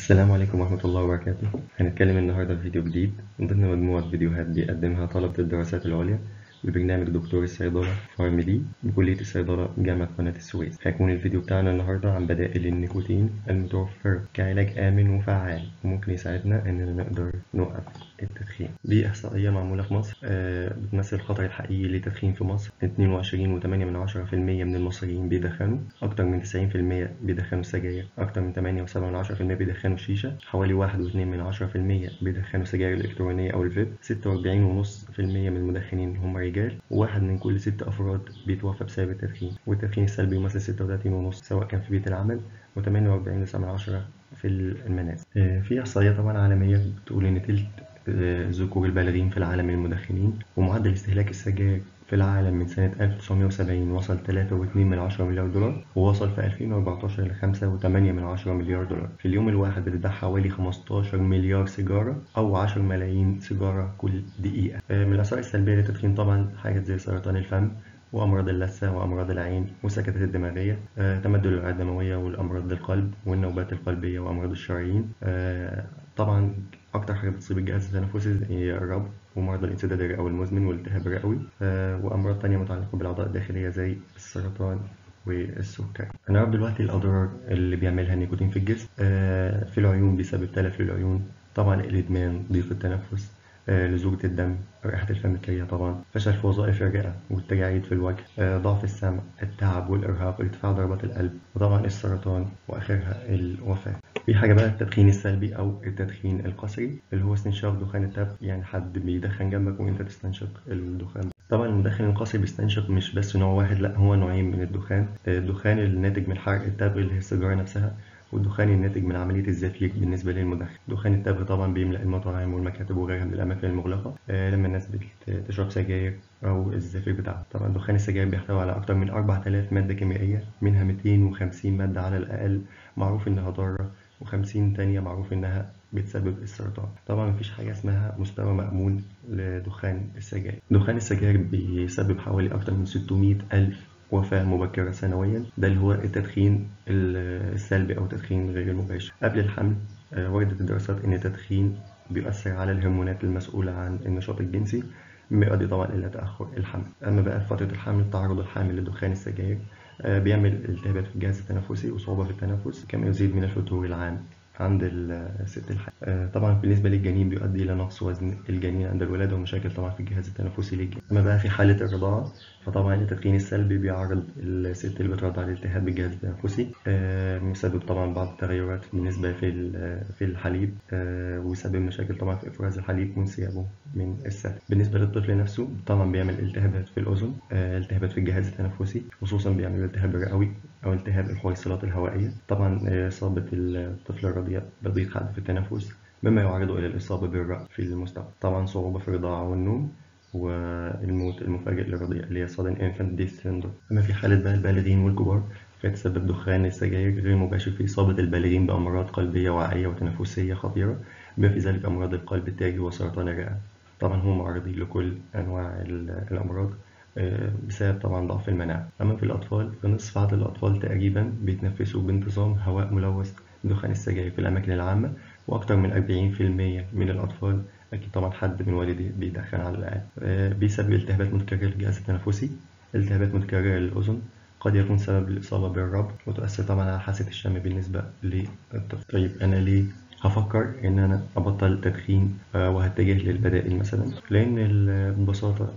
السلام عليكم ورحمة الله وبركاته هنتكلم النهاردة في فيديو جديد من ضمن مجموعة فيديوهات بيقدمها طلبة الدراسات العليا ببرنامج دكتور الصيدلة فارم دي بكلية الصيدلة جامعة قناة السويس هيكون الفيديو بتاعنا النهاردة عن بدائل النيكوتين المتوفرة كعلاج آمن وفعال وممكن يساعدنا إننا نقدر نوقف التدخين دي إحصائية معمولة في مصر آه، بتمثل الخطر الحقيقي للتدخين في مصر 22.8% من المصريين بيدخنوا أكتر من 90% بيدخنوا سجاير أكتر من 8.7% بيدخنوا شيشة حوالي 1.2% بيدخنوا سجاير الإلكترونية أو الفيب 46.5% من المدخنين هم رجال وواحد من كل ست أفراد بيتوفى بسبب التدخين والتدخين السلبي يمثل 36.5 سواء كان في بيت العمل و48.9 في المنازل آه، في إحصائية طبعا عالمية بتقول إن تلت آه، الذكور البالغين في العالم من المدخنين ومعدل استهلاك السجاير في العالم من سنة 1970 وصل 3.2 من عشرة مليار دولار ووصل في 2014 ل 5.8 من عشرة مليار دولار في اليوم الواحد بتتباع حوالي 15 مليار سيجارة أو 10 ملايين سيجارة كل دقيقة آه، من الآثار السلبية للتدخين طبعا حاجات زي سرطان الفم وأمراض اللثة وأمراض العين والسكتات الدماغية آه، تمدد الأوعية الدموية والأمراض القلب والنوبات القلبية وأمراض الشرايين آه، طبعا أكتر حاجة بتصيب الجهاز التنفسي هي الربو ومرضى الانسداد الرئوي المزمن والالتهاب الرئوي آه، وأمراض تانية متعلقة بالأعضاء الداخلية زي السرطان والسكري هنعرف دلوقتي الأضرار اللي بيعملها النيكوتين في الجسم آه، في العيون بيسبب تلف للعيون طبعا الإدمان ضيق التنفس آه، لزوجة الدم رائحة الفم الكريهة طبعا فشل في وظائف الرئة والتجاعيد في الوجه آه، ضعف السمع التعب والإرهاق ارتفاع ضربات القلب وطبعا السرطان وآخرها الوفاة في حاجة بقى التدخين السلبي أو التدخين القسري اللي هو استنشاق دخان التبغ يعني حد بيدخن جنبك وأنت تستنشق الدخان طبعا المدخن القسري بيستنشق مش بس نوع واحد لا هو نوعين من الدخان الدخان الناتج من حرق التبغ اللي هي السيجارة نفسها والدخان الناتج من عملية الزفير بالنسبة للمدخن دخان التبغ طبعا بيملأ المطاعم والمكاتب وغيرها من الأماكن المغلقة آه، لما الناس بتشرب سجاير أو الزفير بتاعها طبعا دخان السجاير بيحتوي على أكتر من 4000 مادة كيميائية منها 250 مادة على الأقل معروف إنها ضارة و50 تانية معروف إنها بتسبب السرطان طبعا مفيش حاجة اسمها مستوى مأمون لدخان السجاير دخان السجاير بيسبب حوالي أكتر من 600 ألف وفاة مبكرة سنويا ده اللي هو التدخين السلبي أو التدخين غير المباشر قبل الحمل آه، وردت الدراسات إن التدخين بيؤثر على الهرمونات المسؤولة عن النشاط الجنسي مما يؤدي طبعا إلى تأخر الحمل أما بقى في فترة الحمل تعرض الحامل لدخان السجاير آه، بيعمل التهابات في الجهاز التنفسي وصعوبة في التنفس كما يزيد من الفتور العام عند الست الحامل آه، طبعا بالنسبة للجنين بيؤدي إلى نقص وزن الجنين عند الولادة ومشاكل طبعا في الجهاز التنفسي للجنين أما بقى في حالة الرضاعة فطبعا التدخين السلبي بيعرض الست اللي بترضع لالتهاب بالجهاز التنفسي آه، بيسبب طبعا بعض التغيرات بالنسبة في ال- في الحليب آه، ويسبب مشاكل طبعا في إفراز الحليب وانسيابه من الثدي بالنسبة للطفل نفسه طبعا بيعمل التهابات في الأذن آه، التهابات في الجهاز التنفسي خصوصا بيعمل التهاب الرئوي أو التهاب الحويصلات الهوائية طبعا آه، إصابة الطفل الرضيع بضيق حاد في التنفس مما يعرضه إلى الإصابة بالرأي في المستقبل طبعا صعوبة في الرضاعة والنوم والموت المفاجئ للرضيع اللي هي sudden infant death syndrome أما في حالة بقى البالغين والكبار فيتسبب دخان السجاير غير مباشر في إصابة البالغين بأمراض قلبية وعائية وتنفسية خطيرة بما في ذلك أمراض القلب التاجي وسرطان الرئة طبعا هم معرضين لكل أنواع ال- الأمراض آه، بسبب طبعا ضعف المناعة أما في الأطفال فنصف عدد الأطفال تقريبا بيتنفسوا بانتظام هواء ملوث بدخان السجاير في الأماكن العامة وأكثر من 40% من الأطفال أكيد طبعا حد من والديه بيدخن على الأقل آه، بيسبب التهابات متكررة للجهاز التنفسي التهابات متكررة للأذن قد يكون سبب الإصابة بالربو وتؤثر طبعا على حاسة الشم بالنسبة للطفل طيب أنا ليه هفكر إن أنا أبطل تدخين آه، وهتجه للبدائل مثلا لأن ال- ببساطة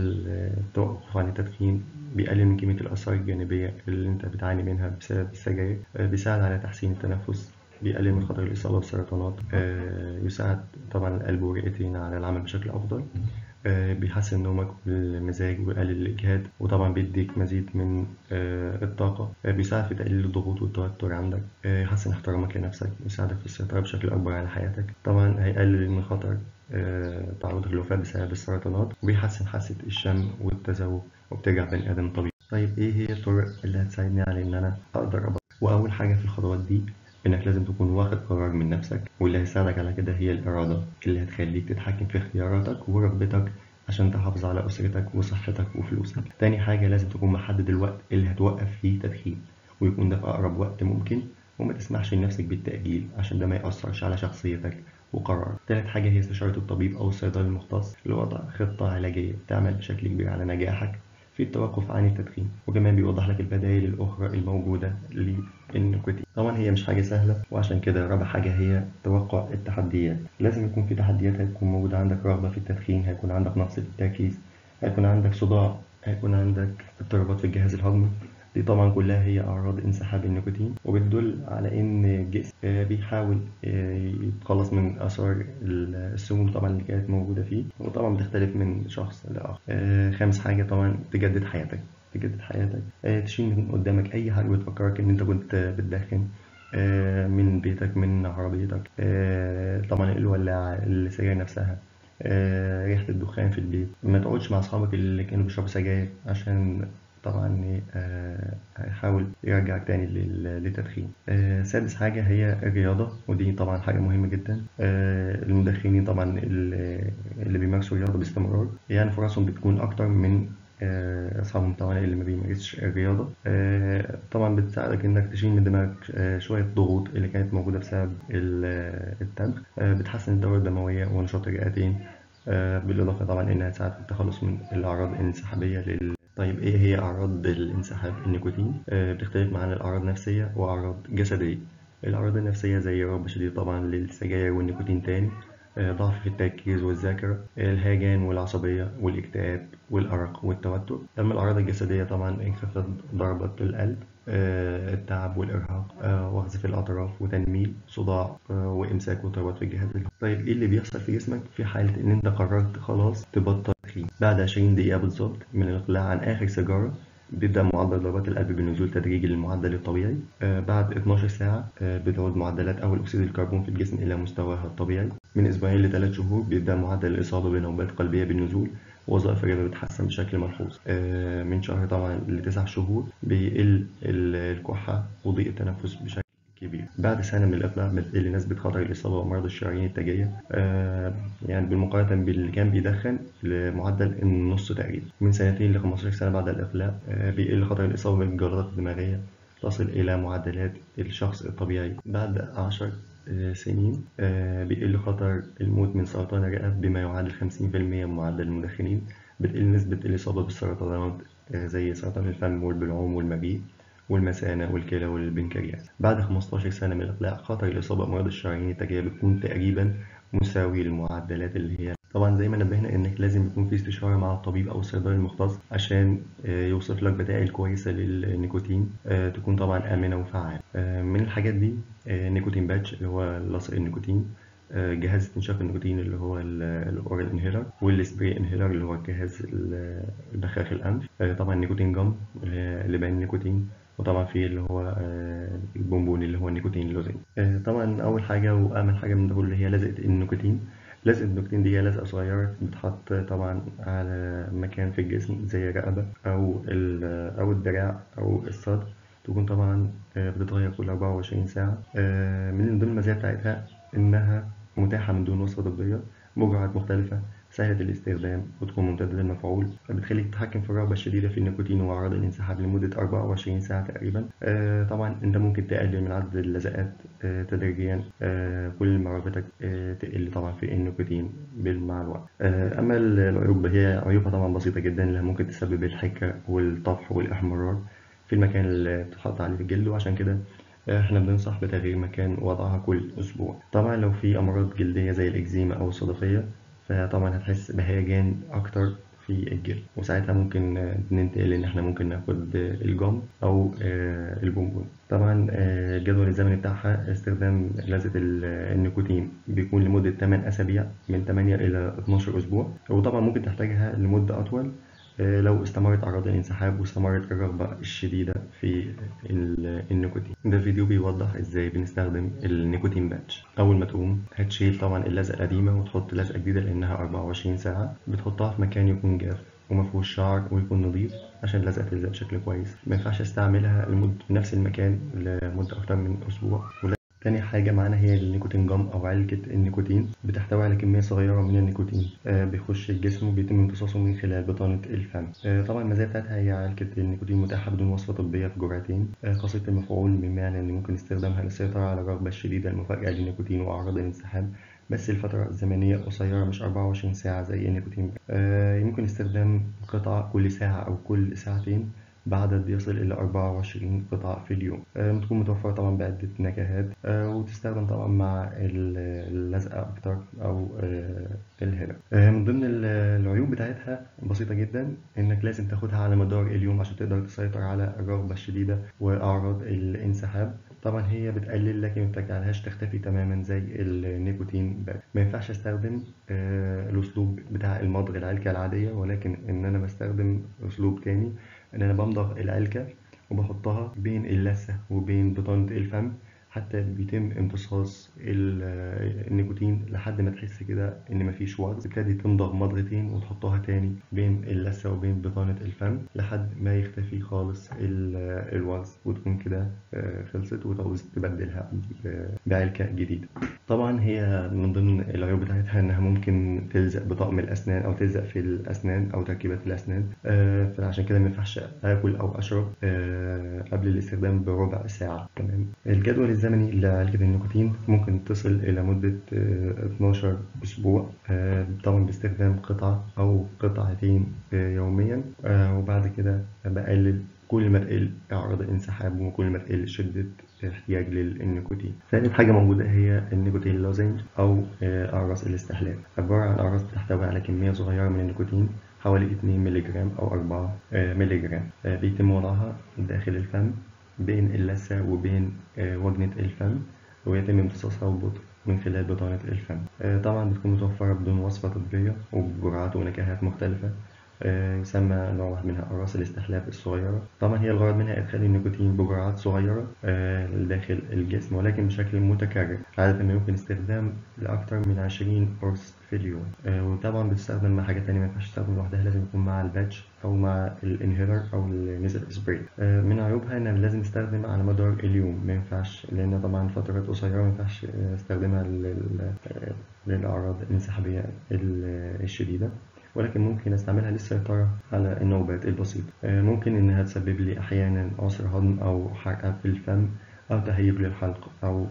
التوقف عن التدخين بيقلل من كمية الآثار الجانبية اللي أنت بتعاني منها بسبب السجاير آه، بيساعد على تحسين التنفس بيقلل من خطر الإصابة بسرطانات آه، يساعد طبعا القلب والرئتين على العمل بشكل أفضل آه، بيحسن نومك والمزاج ويقلل الإجهاد وطبعا بيديك مزيد من آه، الطاقة آه، بيساعد في تقليل الضغوط والتوتر عندك آه، يحسن احترامك لنفسك يساعدك في السيطرة بشكل أكبر على حياتك طبعا هيقلل من خطر آه، تعرضك للوفاة بسبب السرطانات وبيحسن حاسة الشم والتذوق وبترجع بني آدم طبيعي طيب إيه هي الطرق اللي هتساعدني على إن أنا أقدر أبطل وأول حاجة في الخطوات دي إنك لازم تكون واخد قرار من نفسك واللي هيساعدك على كده هي الإرادة اللي هتخليك تتحكم في اختياراتك ورغبتك عشان تحافظ على أسرتك وصحتك وفلوسك تاني حاجة لازم تكون محدد الوقت اللي هتوقف فيه تدخين ويكون ده في أقرب وقت ممكن وما تسمحش لنفسك بالتأجيل عشان ده ما يأثرش على شخصيتك وقرارك تالت حاجة هي استشارة الطبيب أو الصيدلي المختص لوضع خطة علاجية تعمل بشكل كبير على نجاحك في التوقف عن التدخين وكمان بيوضح لك البدائل الأخرى الموجودة للنيكوتين طبعا هي مش حاجة سهلة وعشان كده رابع حاجة هي توقع التحديات لازم يكون في تحديات هتكون موجودة عندك رغبة في التدخين هيكون عندك نقص في التركيز هيكون عندك صداع هيكون عندك اضطرابات في الجهاز الهضمي دي طبعا كلها هي أعراض انسحاب النيكوتين وبتدل على إن الجسم بيحاول يتخلص من آثار السموم طبعا اللي كانت موجودة فيه وطبعا بتختلف من شخص لآخر خامس حاجة طبعا تجدد حياتك تجدد حياتك تشيل من قدامك أي حاجة بتفكرك إن أنت كنت بتدخن من بيتك من عربيتك طبعا الولاعة السجاير نفسها ريحة الدخان في البيت ما تقعدش مع أصحابك اللي كانوا بيشربوا سجاير عشان طبعا هيحاول يرجعك تاني للتدخين سادس حاجة هي الرياضة ودي طبعا حاجة مهمة جدا المدخنين طبعا اللي بيمارسوا الرياضة باستمرار يعني فرصهم بتكون أكتر من أصحابهم طبعا اللي ما بيمارسش الرياضة طبعا بتساعدك إنك تشيل من دماغك شوية ضغوط اللي كانت موجودة بسبب التبغ بتحسن الدورة الدموية ونشاط الرئتين بالإضافة طبعا إنها تساعد في التخلص من الأعراض الانسحابية لل طيب ايه هي اعراض الانسحاب النيكوتين آه بتختلف معانا الاعراض نفسيه واعراض جسديه الاعراض النفسيه زي رغبه شديده طبعا للسجاير والنيكوتين تاني آه ضعف في التركيز والذاكره الهيجان والعصبيه والاكتئاب والارق والتوتر اما الاعراض الجسديه طبعا انخفاض ضربات القلب آه التعب والارهاق وغز في الاطراف وتنميل صداع وامساك واضطرابات في الجهاز الهضمي طيب ايه اللي بيحصل في جسمك في حاله ان انت قررت خلاص تبطل تدخين بعد 20 دقيقة بالظبط من الإقلاع عن آخر سيجارة بيبدأ معدل ضربات القلب بالنزول تدريجي للمعدل الطبيعي آه بعد 12 ساعة آه بتعود معدلات أول أكسيد الكربون في الجسم إلى مستواها الطبيعي من أسبوعين لثلاث شهور بيبدأ معدل الإصابة بنوبات قلبية بالنزول وظائف الرئة بتتحسن بشكل ملحوظ آه من شهر طبعا لتسع شهور بيقل الكحة وضيق التنفس بشكل كبير بعد سنة من الإقلاع بتقل نسبة خطر الإصابة بأمراض الشرايين التاجية آه يعني بالمقارنة باللي كان بيدخن لمعدل النص تقريبا من سنتين ل 15 سنة بعد الإقلاع آه بيقل خطر الإصابة بالجلطات الدماغية تصل إلى معدلات الشخص الطبيعي بعد 10 آه سنين بيقل خطر الموت من سرطان الرئة بما يعادل 50% من معدل المدخنين بتقل نسبة الإصابة بالسرطانات زي سرطان الفم والبلعوم والمريء والمثانة والكلى والبنكرياس بعد 15 سنة من الإقلاع خطر الإصابة بأمراض الشرايين التاجية بتكون تقريبا مساوي للمعدلات اللي هي طبعا زي ما نبهنا انك لازم يكون في استشارة مع الطبيب او الصيدلي المختص عشان يوصف لك بدائل كويسة للنيكوتين تكون طبعا آمنة وفعالة من الحاجات دي نيكوتين باتش اللي هو لاصق النيكوتين جهاز استنشاق النيكوتين اللي هو الاورال انهيلر والسبري انهيلر اللي هو جهاز بخاخ الانف طبعا نيكوتين جم اللي باين نيكوتين وطبعا في اللي هو البونبون اللي هو النيكوتين اللوزين طبعا اول حاجه واهم حاجه من ده اللي هي لزقه النيكوتين لزقه النيكوتين دي هي لزقه صغيره بتتحط طبعا على مكان في الجسم زي الرقبه او او الدراع او الصدر تكون طبعا بتتغير كل 24 ساعه من ضمن المزايا بتاعتها انها متاحه من دون وصفه طبيه بجرعات مختلفه سهلة الاستخدام وتكون ممتدة المفعول بتخليك تتحكم في الرغبة الشديدة في النيكوتين وأعراض الانسحاب لمدة 24 ساعة تقريبا آه طبعا أنت ممكن تقلل من عدد اللزقات آه تدريجيا آه كل ما رغبتك آه تقل طبعا في النيكوتين مع الوقت آه أما العيوب هي عيوبها طبعا بسيطة جدا اللي ممكن تسبب الحكة والطفح والإحمرار في المكان اللي بتتحط عليه الجلد وعشان كده احنا بننصح بتغيير مكان وضعها كل اسبوع طبعا لو في امراض جلديه زي الاكزيما او الصدفيه فطبعا هتحس بهيجان اكتر في الجلد وساعتها ممكن ننتقل ان احنا ممكن ناخد الجم او البونبون طبعا الجدول الزمني بتاعها استخدام لزقة النيكوتين بيكون لمدة 8 اسابيع من 8 الى 12 اسبوع وطبعا ممكن تحتاجها لمدة اطول لو استمرت أعراض الانسحاب واستمرت الرغبة الشديدة في النيكوتين ده فيديو بيوضح ازاي بنستخدم النيكوتين باتش أول ما تقوم هتشيل طبعا اللزقة القديمة وتحط لزقة جديدة لأنها 24 ساعة بتحطها في مكان يكون جاف ومفيهوش شعر ويكون نظيف عشان اللزقة تلزق بشكل كويس ما ينفعش استعملها لمدة نفس المكان لمدة أكتر من أسبوع تاني حاجة معانا هي النيكوتين جام أو علكة النيكوتين بتحتوي على كمية صغيرة من النيكوتين آه بيخش الجسم وبيتم امتصاصه من خلال بطانة الفم آه طبعا المزايا بتاعتها هي علكة النيكوتين متاحة بدون وصفة طبية في جرعتين آه قصيرة المفعول بمعنى إن ممكن استخدامها للسيطرة على الرغبة الشديدة المفاجئة للنيكوتين وأعراض الانسحاب بس الفترة الزمنية قصيرة مش 24 ساعة زي النيكوتين آه يمكن استخدام قطعة كل ساعة أو كل ساعتين بعدد يصل إلى 24 قطعة في اليوم آه بتكون متوفرة طبعا بعدة نكهات آه وتستخدم طبعا مع اللزقة أكتر أو آه الهرة من ضمن العيوب بتاعتها بسيطة جدا إنك لازم تاخدها على مدار اليوم عشان تقدر تسيطر على الرغبة الشديدة وأعراض الانسحاب طبعا هي بتقلل لكن ما بتجعلهاش تختفي تماما زي النيكوتين بس ما ينفعش استخدم آه الاسلوب بتاع المضغ العلكة العادية ولكن ان انا بستخدم اسلوب تاني ان انا بمضغ العلكة وبحطها بين اللثة وبين بطانة الفم حتى بيتم امتصاص النيكوتين لحد ما تحس كده ان مفيش وغز تبتدي تمضغ مضغتين وتحطها تاني بين اللثة وبين بطانة الفم لحد ما يختفي خالص الوغز وتكون كده خلصت وتعوز تبدلها بعلكة جديدة طبعا هي من ضمن العيوب بتاعتها انها ممكن تلزق بطقم الاسنان او تلزق في الاسنان او تركيبات الاسنان فعشان كده مينفعش اكل او اشرب قبل الاستخدام بربع ساعة تمام الجدول الزمني لعلكة النيكوتين ممكن تصل إلى مدة 12 أسبوع طبعا باستخدام قطعة أو قطعتين يوميا وبعد كده بقلل كل ما تقل أعراض الانسحاب وكل ما تقل شدة الاحتياج للنيكوتين. ثالث حاجة موجودة هي النيكوتين لوزنج أو أقراص الاستحلال عبارة عن أقراص بتحتوي على كمية صغيرة من النيكوتين حوالي 2 ملغ أو 4 ملغ بيتم وضعها داخل الفم بين اللثة وبين وجنة الفم ويتم امتصاصها ببطء من خلال بطانة الفم طبعا بتكون متوفرة بدون وصفة طبية وبجرعات ونكهات مختلفة يسمى نوع واحد منها أقراص الاستحلاب الصغيرة طبعا هي الغرض منها إدخال النيكوتين بجرعات صغيرة داخل الجسم ولكن بشكل متكرر عادة ما يمكن استخدام لأكثر من 20 قرص في اليوم وطبعا بتستخدم مع حاجات تانية ما ينفعش تستخدم لوحدها لازم يكون مع الباتش أو مع الانهيلر أو النيزل سبراي من عيوبها إن لازم استخدم على مدار اليوم ما ينفعش لأن طبعا فترات قصيرة ما ينفعش استخدمها للأعراض الانسحابية الشديدة ولكن ممكن استعملها للسيطرة على النوبات البسيطة ممكن انها تسبب لي احيانا عسر هضم او حرقة في الفم او تهيج للحلق او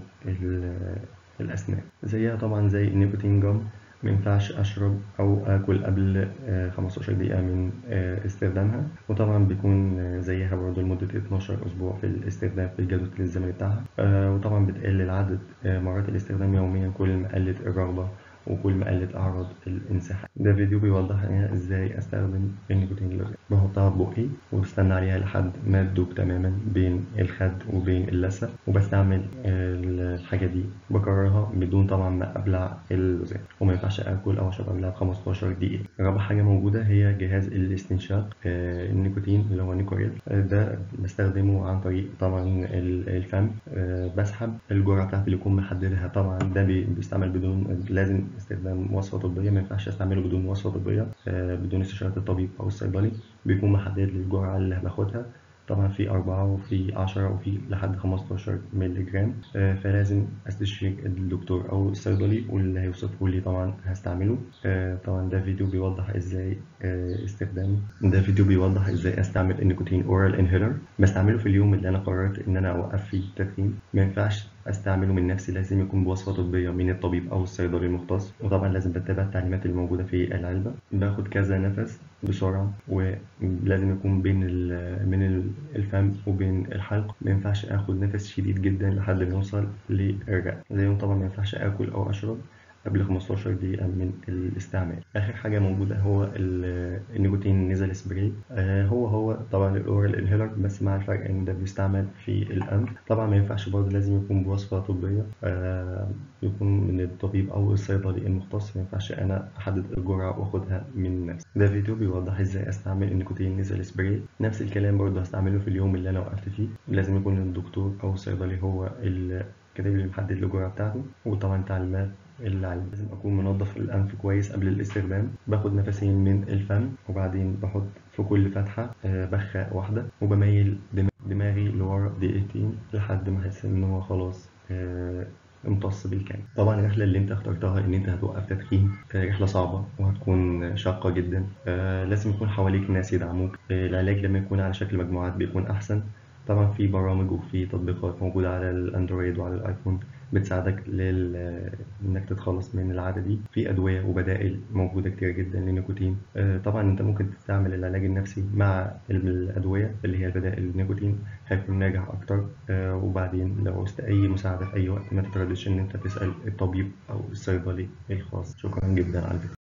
الاسنان زيها طبعا زي النيكوتين جام مينفعش اشرب او اكل قبل 15 دقيقة من استخدامها وطبعا بيكون زيها برضه لمدة 12 اسبوع في الاستخدام في الجدول الزمني بتاعها وطبعا بتقلل عدد مرات الاستخدام يوميا كل ما قلت الرغبة وكل ما قلت اعراض الانسحاب ده فيديو بيوضح لنا ازاي استخدم النيكوتين لوزن بحطها في بقي وبستنى عليها لحد ما تدوب تماما بين الخد وبين اللثه وبستعمل الحاجه دي بكررها بدون طبعا ما ابلع اللوزان وما ينفعش اكل او اشرب قبلها ب 15 دقيقه رابع حاجه موجوده هي جهاز الاستنشاق النيكوتين اللي هو نيكوريل ده بستخدمه عن طريق طبعا الفم بسحب الجرعه بتاعتي اللي يكون محددها طبعا ده بيستعمل بدون لازم استخدام وصفة طبية ما ينفعش استعمله بدون وصفة طبية بدون استشارة الطبيب أو الصيدلي بيكون محدد لي الجرعة اللي باخدها طبعا في أربعة وفي عشرة وفي لحد خمستاشر مللي جرام فلازم استشير الدكتور أو الصيدلي واللي هيوصفه لي طبعا هستعمله طبعا ده فيديو بيوضح ازاي استخدام ده فيديو بيوضح ازاي استعمل النيكوتين اورال انهيلر بستعمله في اليوم اللي انا قررت ان انا اوقف فيه التدخين ما ينفعش استعمله من نفسي لازم يكون بوصفة طبية من الطبيب أو الصيدلي المختص وطبعا لازم بتابع التعليمات الموجودة في العلبة باخد كذا نفس بسرعة ولازم يكون بين من الفم وبين الحلق ما ينفعش اخد نفس شديد جدا لحد ما يوصل للرئة زيهم طبعا ما ينفعش اكل او اشرب قبل 15 دقيقة من الاستعمال آخر حاجة موجودة هو النيكوتين نيزل سبراي آه هو هو طبعا الأورال انهيلر بس مع الفرق إن ده بيستعمل في الأنف طبعا ما ينفعش برضه لازم يكون بوصفة طبية آه يكون من الطبيب أو الصيدلي المختص ما ينفعش أنا أحدد الجرعة وآخدها من نفسي ده فيديو بيوضح إزاي أستعمل النيكوتين نيزل سبراي نفس الكلام برضه هستعمله في اليوم اللي أنا وقفت فيه لازم يكون الدكتور أو الصيدلي هو اللي كاتب لي محدد الجرعة بتاعته وطبعا تعليمات اللعب لازم اكون منظف الانف كويس قبل الاستخدام باخد نفسين من الفم وبعدين بحط في كل فتحة بخة واحدة وبميل دماغي لورا دقيقتين لحد ما احس ان هو خلاص آه، امتص بالكامل طبعا الرحلة اللي انت اخترتها ان انت هتوقف تدخين آه، رحلة صعبة وهتكون شاقة جدا آه، لازم يكون حواليك ناس يدعموك آه، العلاج لما يكون على شكل مجموعات بيكون احسن طبعا في برامج وفي تطبيقات موجودة على الاندرويد وعلى الايفون بتساعدك لل... انك تتخلص من العادة دي في ادوية وبدائل موجودة كتير جدا للنيكوتين آه، طبعا انت ممكن تستعمل العلاج النفسي مع الادوية اللي هي البدائل للنيكوتين هيكون ناجح اكتر آه، وبعدين لو عوزت اي مساعدة في اي وقت ما تترددش ان انت تسأل الطبيب او الصيدلي الخاص شكرا جدا على الفيديو